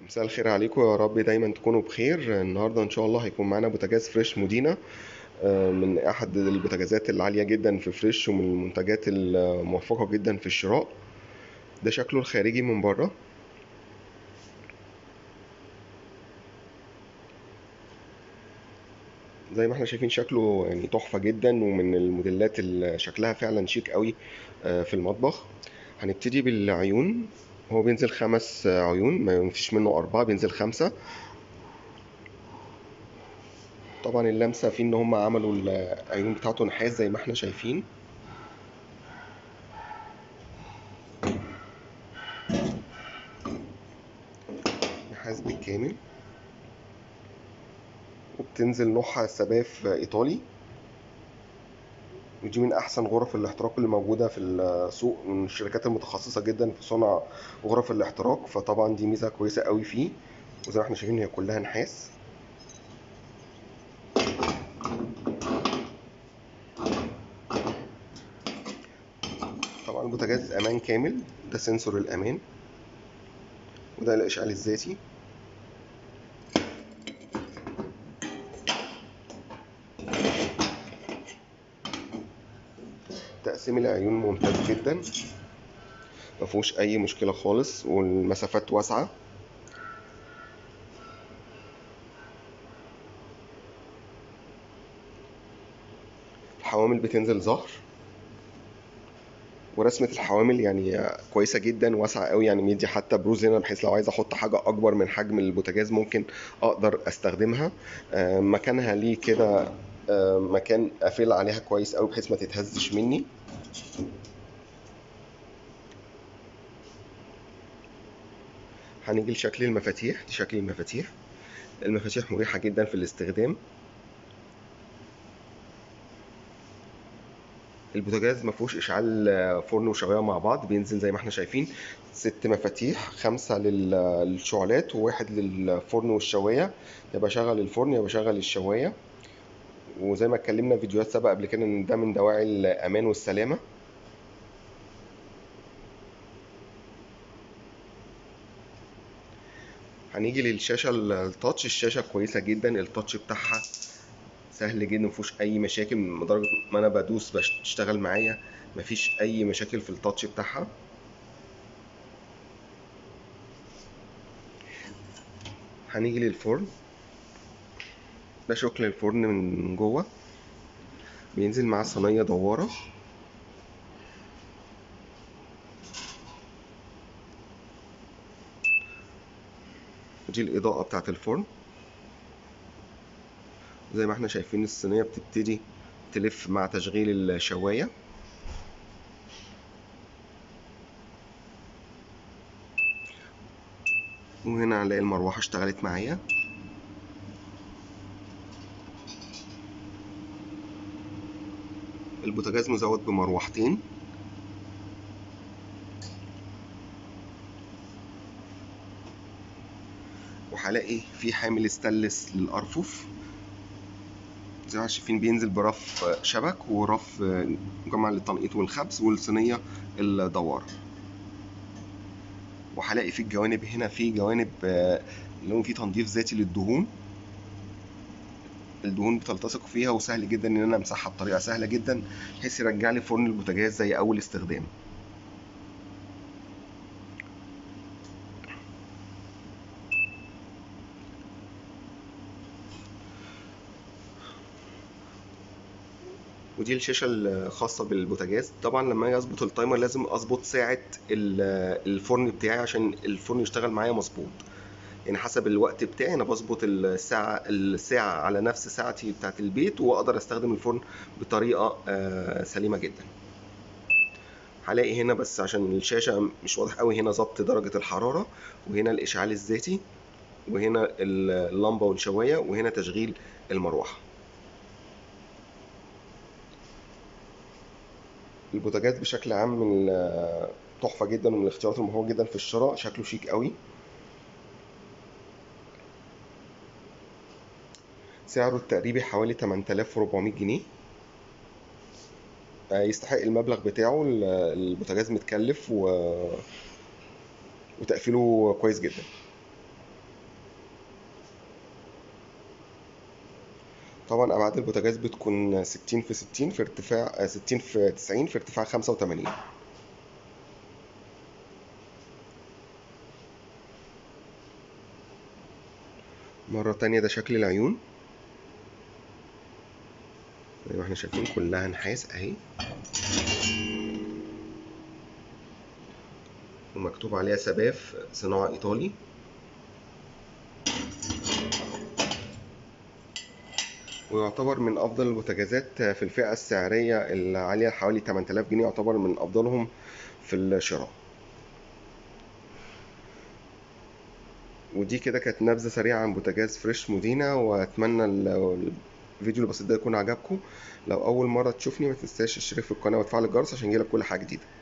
مساء الخير عليكم يا رب دايما تكونوا بخير النهارده ان شاء الله هيكون معانا بوتاجاز فريش مودينا آه، من احد البوتاجازات العاليه جدا في فريش ومن المنتجات الموفقه جدا في الشراء ده شكله الخارجي من بره زي ما احنا شايفين شكله يعني تحفه جدا ومن الموديلات اللي شكلها فعلا شيك قوي آه، في المطبخ هنبتدي بالعيون هو بينزل خمس عيون ما فيش منه أربعة بينزل خمسة طبعا اللمسة فيه إن هم عملوا العيون بتاعته نحاس زي ما احنا شايفين نحاس بالكامل وبتنزل نوعها سباف إيطالي ودي من احسن غرف الاحتراق اللي موجوده في السوق من الشركات المتخصصه جدا في صنع غرف الاحتراق فطبعا دي ميزه كويسه قوي فيه وزي ما احنا شايفين هي كلها نحاس طبعا البوتاجاز امان كامل ده سنسور الامان وده الاشعال الذاتي تقسيم العيون ممتاز جدا مفهوش اي مشكله خالص والمسافات واسعه الحوامل بتنزل ظهر ورسمة الحوامل يعني كويسة جدا واسعة قوي يعني مدي حتى بروز هنا بحيث لو عايز احط حاجة اكبر من حجم البوتاجاز ممكن اقدر استخدمها مكانها ليه كده مكان قافل عليها كويس قوي بحيث ما تتهزش مني هنيجي لشكل المفاتيح دي شكل المفاتيح المفاتيح مريحة جدا في الاستخدام البوتاجاز ما فيهوش اشعال فرن وشوايه مع بعض بينزل زي ما احنا شايفين ست مفاتيح خمسه للشعلات وواحد للفرن والشوايه يا بشغل الفرن يا بشغل الشوايه وزي ما اتكلمنا في فيديوهات سابقه قبل كده ان ده من دواعي الامان والسلامه هنيجي للشاشه التاتش الشاشه كويسه جدا التاتش بتاعها سهل جدا مفيهوش اي مشاكل من درجه ما انا بدوس بشتغل معايا مفيش اي مشاكل في التاتش بتاعها هنيجي للفرن ده شكل الفرن من جوه بينزل معاه صينيه دواره دي الاضاءه بتاعه الفرن زي ما احنا شايفين الصينيه بتبتدي تلف مع تشغيل الشوايه وهنا هنلاقي المروحه اشتغلت معايا البوتاجاز مزود بمروحتين وهلاقي في حامل ستانلس للارفف زي ما شايفين بينزل برف شبك ورف مجمع للتنقيط والخبز والصينيه الدوار وهلاقي في الجوانب هنا في جوانب اللي فيه تنظيف ذاتي للدهون الدهون بتلتصق فيها وسهل جدا ان انا امسحها بطريقه سهله جدا بحيث يرجع لي فرن البوتاجاز زي اول استخدام ودي الشاشه الخاصه بالبوتاجاز طبعا لما اجي اظبط التايمر لازم اظبط ساعه الفرن بتاعي عشان الفرن يشتغل معايا مظبوط يعني حسب الوقت بتاعي انا بظبط الساعه الساعه على نفس ساعتي بتاعه البيت واقدر استخدم الفرن بطريقه سليمه جدا هلاقي هنا بس عشان الشاشه مش واضح قوي هنا ظبط درجه الحراره وهنا الاشعال الذاتي وهنا اللمبه والشوايه وهنا تشغيل المروحه البوتاجاز بشكل عام من تحفه جدا ومن الاختيارات المهمه جدا في الشراء شكله شيك قوي سعره التقريبي حوالي 8400 جنيه يستحق المبلغ بتاعه البوتاجاز متكلف و... وتقفيله كويس جدا طبعا ابعاد البوتاجاز بتكون 60 في 60 في ارتفاع آه، 60 في 90 في ارتفاع 85 مرة تانية ده شكل العيون زي ما احنا شايفين كلها نحاس اهي ومكتوب عليها سباف صناعة ايطالي ويعتبر من افضل البوتاجازات في الفئة السعرية العالية حوالي 8000 جنيه يعتبر من افضلهم في الشراء ودي كده كانت نبذة سريعة عن بوتاجاز فريش مودينا واتمنى ال- الفيديو البسيط ده يكون عجبكم لو اول مرة تشوفني ما تنساش تشترك في القناة وتفعل الجرس عشان يجيلك كل حاجة جديدة